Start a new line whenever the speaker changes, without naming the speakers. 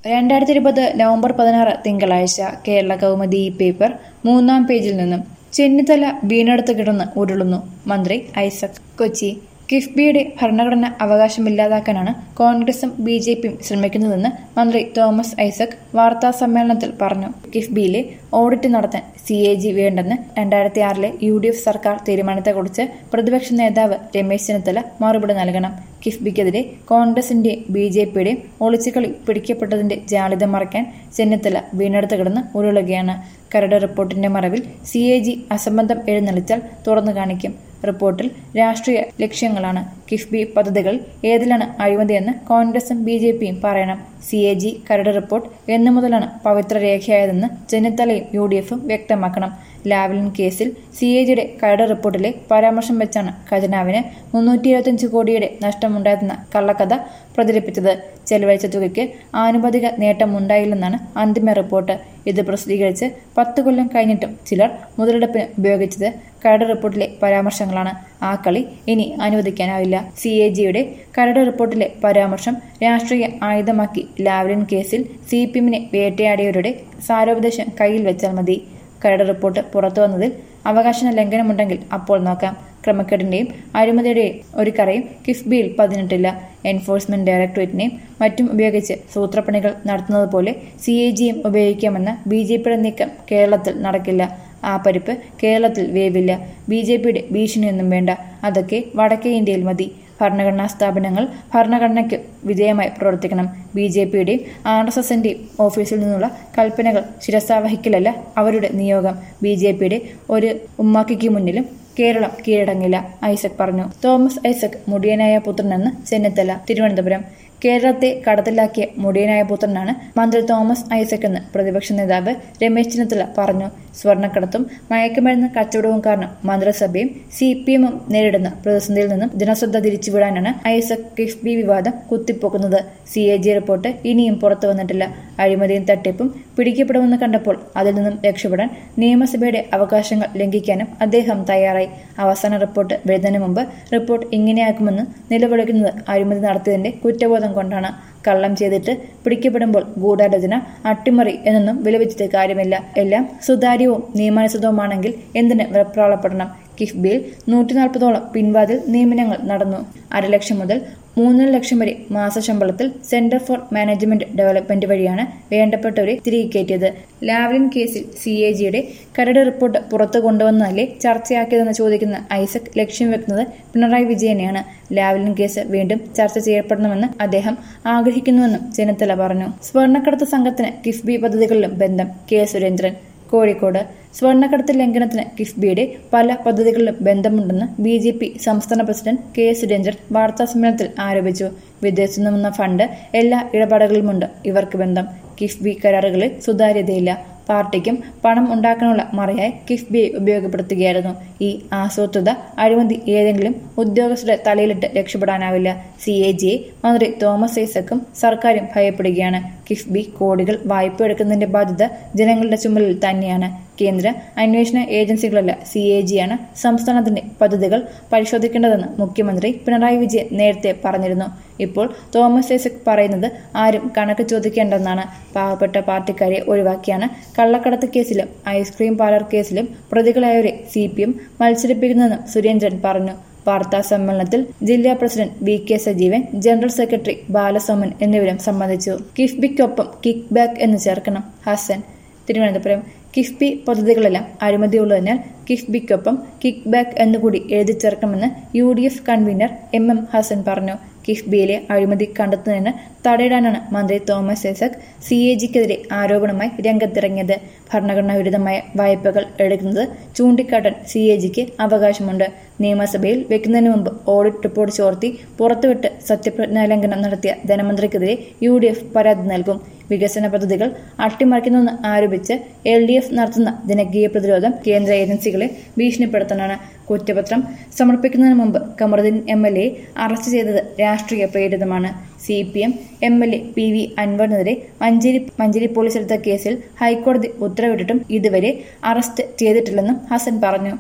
രണ്ടായിരത്തി ഇരുപത് നവംബർ പതിനാറ് തിങ്കളാഴ്ച കേരള കൗമുദി ഈ പേപ്പർ മൂന്നാം പേജിൽ നിന്നും ചെന്നിത്തല വീണെടുത്ത് കിടന്ന് ഉരുളുന്നു മന്ത്രി ഐസക് കൊച്ചി കിഫ്ബിയുടെ ഭരണഘടന അവകാശമില്ലാതാക്കാനാണ് കോൺഗ്രസും ബി ജെ പിയും ശ്രമിക്കുന്നതെന്ന് മന്ത്രി തോമസ് ഐസക് വാർത്താ സമ്മേളനത്തിൽ പറഞ്ഞു കിഫ്ബിയിലെ ഓഡിറ്റ് നടത്താൻ സി എ ജി വേണ്ടെന്ന് രണ്ടായിരത്തി ആറിലെ യു ഡി എഫ് സർക്കാർ തീരുമാനത്തെക്കുറിച്ച് പ്രതിപക്ഷ നേതാവ് രമേശ് ചെന്നിത്തല മറുപടി നൽകണം കിഫ്ബിക്കെതിരെ കോൺഗ്രസിന്റെയും ബി ജെ പിയുടെയും ഒളിച്ചുകളി പിടിക്കപ്പെട്ടതിന്റെ ജാളിത മറയ്ക്കാൻ ചെന്നിത്തല വീണെടുത്ത് കിടന്ന് ഉരുളുകയാണ് കരട് റിപ്പോർട്ടിന്റെ മറവിൽ സി എ ജി അസംബന്ധം എഴുന്നള്ളിച്ചാൽ തുറന്നു കാണിക്കും റിപ്പോർട്ടിൽ രാഷ്ട്രീയ ലക്ഷ്യങ്ങളാണ് കിഫ്ബി പദ്ധതികൾ ഏതിലാണ് അഴിമതിയെന്ന് കോൺഗ്രസും ബി ജെ പിയും പറയണം സി എ ജി കരട് റിപ്പോർട്ട് എന്നു മുതലാണ് പവിത്ര രേഖയായതെന്ന് ചെന്നിത്തലയും യു ഡി എഫും വ്യക്തമാക്കണം ലാവ്ലിൻ കേസിൽ സി എ ജിയുടെ കരട് റിപ്പോർട്ടിലെ പരാമർശം വെച്ചാണ് ഖജനാവിന് മുന്നൂറ്റി ഇരുപത്തിയഞ്ച് കോടിയുടെ നഷ്ടമുണ്ടായതെന്ന കള്ളക്കഥ പ്രചരിപ്പിച്ചത് ചെലവഴിച്ച തുകയ്ക്ക് ആനുപാതിക നേട്ടമുണ്ടായില്ലെന്നാണ് അന്തിമ റിപ്പോർട്ട് ഇത് പ്രസിദ്ധീകരിച്ച് പത്ത് കൊല്ലം കഴിഞ്ഞിട്ടും ചിലർ മുതലെടുപ്പിന് ഉപയോഗിച്ചത് കരട് റിപ്പോർട്ടിലെ പരാമർശങ്ങളാണ് ആ കളി ഇനി അനുവദിക്കാനാവില്ല സി എ ജിയുടെ കരട് റിപ്പോർട്ടിലെ പരാമർശം രാഷ്ട്രീയ ആയുധമാക്കി ലാവ്ലിൻ കേസിൽ സി പി എമ്മിനെ വേട്ടയാടിയവരുടെ സാരോപദേശം കയ്യിൽ വെച്ചാൽ മതി കരട് റിപ്പോർട്ട് പുറത്തു വന്നതിൽ അവകാശ ലംഘനമുണ്ടെങ്കിൽ അപ്പോൾ നോക്കാം ക്രമക്കേടിന്റെയും അഴിമതിയുടെയും ഒരു കറയും കിഫ്ബിയിൽ പതിനെട്ടില്ല എൻഫോഴ്സ്മെന്റ് ഡയറക്ടറേറ്റിനെയും മറ്റും ഉപയോഗിച്ച് സൂത്രപ്പണികൾ നടത്തുന്നത് പോലെ സി എ ജിയും ഉപയോഗിക്കാമെന്ന ബി ജെ പിയുടെ നീക്കം കേരളത്തിൽ നടക്കില്ല ആ പരിപ്പ് കേരളത്തിൽ വേവില്ല ബി ജെ പിയുടെ ഭീഷണിയൊന്നും വേണ്ട അതൊക്കെ വടക്കേ ഇന്ത്യയിൽ മതി ഭരണഘടനാ സ്ഥാപനങ്ങൾ ഭരണഘടനയ്ക്ക് വിധേയമായി പ്രവർത്തിക്കണം ബി ജെ പിയുടെയും ആർ എസ് എസിന്റെയും ഓഫീസിൽ നിന്നുള്ള കൽപ്പനകൾ ശിരസാവഹിക്കലല്ല അവരുടെ നിയോഗം ബി ജെ പിയുടെ ഒരു ഉമ്മാക്കിക്ക് മുന്നിലും കേരളം കീഴടങ്ങില്ല ഐസക് പറഞ്ഞു തോമസ് ഐസക് മുടിയനായ പുത്രനെന്ന് ചെന്നിത്തല തിരുവനന്തപുരം കേരളത്തെ കടത്തിലാക്കിയ മുടിയനായ പുത്രനാണ് മന്ത്രി തോമസ് ഐസക് എന്ന് പ്രതിപക്ഷ നേതാവ് രമേശ് ചെന്നിത്തല പറഞ്ഞു സ്വർണ്ണക്കടത്തും മയക്കുമരുന്ന് കച്ചവടവും കാരണം മന്ത്രിസഭയും സി പി എമ്മും നേരിടുന്ന പ്രതിസന്ധിയിൽ നിന്നും ജനശ്രദ്ധ തിരിച്ചുവിടാനാണ് ഐസക് കിഫ്ബി വിവാദം കുത്തിപ്പോക്കുന്നത് സി എ ജി റിപ്പോർട്ട് ഇനിയും പുറത്തു വന്നിട്ടില്ല അഴിമതിയും തട്ടിപ്പും പിടിക്കപ്പെടുമെന്ന് കണ്ടപ്പോൾ അതിൽ നിന്നും രക്ഷപ്പെടാൻ നിയമസഭയുടെ അവകാശങ്ങൾ ലംഘിക്കാനും അദ്ദേഹം തയ്യാറായി അവസാന റിപ്പോർട്ട് വരുന്നതിന് മുമ്പ് റിപ്പോർട്ട് ഇങ്ങനെയാക്കുമെന്ന് നിലവിളിക്കുന്നത് അഴിമതി നടത്തിയതിന്റെ കുറ്റബോധം കൊണ്ടാണ് കള്ളം ചെയ്തിട്ട് പിടിക്കപ്പെടുമ്പോൾ ഗൂഢാലോചന അട്ടിമറി എന്നൊന്നും വിലപിച്ചിട്ട് കാര്യമില്ല എല്ലാം സുതാര്യവും നിയമാനുസൃതവുമാണെങ്കിൽ എന്തിന് വെപ്രാളപ്പെടണം കിഫ്ബിയിൽ നൂറ്റി നാൽപ്പതോളം പിൻവാതിൽ നിയമനങ്ങൾ നടന്നു അരലക്ഷം മുതൽ മൂന്നര ലക്ഷം വരെ മാസശമ്പളത്തിൽ സെന്റർ ഫോർ മാനേജ്മെന്റ് ഡെവലപ്മെന്റ് വഴിയാണ് വേണ്ടപ്പെട്ടവരെ തിരികെ കയറ്റിയത് ലാവ്ലിൻ കേസിൽ സി എ ജിയുടെ കരട് റിപ്പോർട്ട് പുറത്തു കൊണ്ടുവന്നതല്ലേ ചർച്ചയാക്കിയതെന്ന് ചോദിക്കുന്ന ഐസക് ലക്ഷ്യം വെക്കുന്നത് പിണറായി വിജയനെയാണ് ലാവ്ലിൻ കേസ് വീണ്ടും ചർച്ച ചെയ്യപ്പെടണമെന്ന് അദ്ദേഹം ആഗ്രഹിക്കുന്നുവെന്നും ചെന്നിത്തല പറഞ്ഞു സ്വർണ്ണക്കടത്ത് സംഘത്തിന് കിഫ്ബി പദ്ധതികളിലും ബന്ധം കെ സുരേന്ദ്രൻ കോഴിക്കോട് സ്വർണ്ണക്കടത്ത് ലംഘനത്തിന് കിഫ്ബിയുടെ പല പദ്ധതികളിലും ബന്ധമുണ്ടെന്ന് ബി ജെ പി സംസ്ഥാന പ്രസിഡന്റ് കെ സുരേന്ദ്രൻ വാർത്താസമ്മേളനത്തിൽ ആരോപിച്ചു വിദേശത്തു നിന്നുന്ന ഫണ്ട് എല്ലാ ഇടപാടുകളിലുമുണ്ട് ഇവർക്ക് ബന്ധം കിഫ്ബി കരാറുകളിൽ സുതാര്യതയില്ല പാർട്ടിക്കും പണം ഉണ്ടാക്കാനുള്ള മറയായി കിഫ്ബിയെ ഉപയോഗപ്പെടുത്തുകയായിരുന്നു ഈ ആസൂത്രിത അഴിമതി ഏതെങ്കിലും ഉദ്യോഗസ്ഥരുടെ തലയിലിട്ട് രക്ഷപ്പെടാനാവില്ല സി എ ജിയെ മന്ത്രി തോമസ് ഐസക്കും സർക്കാരും ഭയപ്പെടുകയാണ് കിഫ്ബി കോടികൾ വായ്പ എടുക്കുന്നതിന്റെ ബാധ്യത ജനങ്ങളുടെ ചുമലിൽ തന്നെയാണ് കേന്ദ്ര അന്വേഷണ ഏജൻസികളല്ല സി എ ജിയാണ് സംസ്ഥാനത്തിന്റെ പദ്ധതികൾ പരിശോധിക്കേണ്ടതെന്ന് മുഖ്യമന്ത്രി പിണറായി വിജയൻ നേരത്തെ പറഞ്ഞിരുന്നു ഇപ്പോൾ തോമസ് ഐസക് പറയുന്നത് ആരും കണക്ക് ചോദിക്കേണ്ടെന്നാണ് പാവപ്പെട്ട പാർട്ടിക്കാരെ ഒഴിവാക്കിയാണ് കള്ളക്കടത്ത് കേസിലും ഐസ്ക്രീം പാർലർ കേസിലും പ്രതികളായവരെ സി പി എം മത്സരിപ്പിക്കുന്നതെന്നും സുരേന്ദ്രൻ പറഞ്ഞു വാർത്താ സമ്മേളനത്തിൽ ജില്ലാ president V K Sajeevan general secretary Balasoman എന്നിവരും സംബന്ധിച്ചു കിഫ്ബിക്കൊപ്പം കിക്ക് ബാക്ക് എന്ന് ചേർക്കണം ഹസൻ തിരുവനന്തപുരം കിഫ്ബി പദ്ധതികളെല്ലാം അഴിമതിയുള്ളതിനാൽ കിഫ്ബിക്കൊപ്പം കിക്ക് ബാക്ക് എന്നുകൂടി എഴുതി ചേർക്കണമെന്ന് U D F convener M M Hasan പറഞ്ഞു കിഫ്ബിയിലെ അഴിമതി കണ്ടെത്തുന്നതിന് തടയിടാനാണ് മന്ത്രി തോമസ് ഐസക് സി എ ജിക്കെതിരെ ആരോപണമായി രംഗത്തിറങ്ങിയത് ഭരണഘടനാ വിരുദ്ധമായ വായ്പകൾ എടുക്കുന്നത് ചൂണ്ടിക്കാട്ടാൻ സി എ ജിക്ക് അവകാശമുണ്ട് നിയമസഭയിൽ വെക്കുന്നതിന് മുമ്പ് ഓഡിറ്റ് റിപ്പോർട്ട് ചോർത്തി പുറത്തുവിട്ട് സത്യപ്രതിജ്ഞാലംഘനം നടത്തിയ ധനമന്ത്രിക്കെതിരെ യു ഡി എഫ് പരാതി നൽകും വികസന പദ്ധതികൾ അട്ടിമറിക്കുന്നുവെന്ന് ആരോപിച്ച് എൽ ഡി എഫ് നടത്തുന്ന ജനകീയ പ്രതിരോധം കേന്ദ്ര ഏജൻസികളെ ഭീഷണിപ്പെടുത്താനാണ് കുറ്റപത്രം സമർപ്പിക്കുന്നതിന് മുമ്പ് Kamaruddin M L A arrest ചെയ്തത് രാഷ്ട്രീയ പ്രേരിതമാണ് C P M M L A P V അൻവറിനെതിരെ മഞ്ചേരി മഞ്ചേരി പോലീസ് എടുത്ത കേസിൽ ഹൈക്കോടതി ഉത്തരവിട്ടിട്ടും ഇതുവരെ അറസ്റ്റ് ചെയ്തിട്ടില്ലെന്നും ഹസൻ പറഞ്ഞു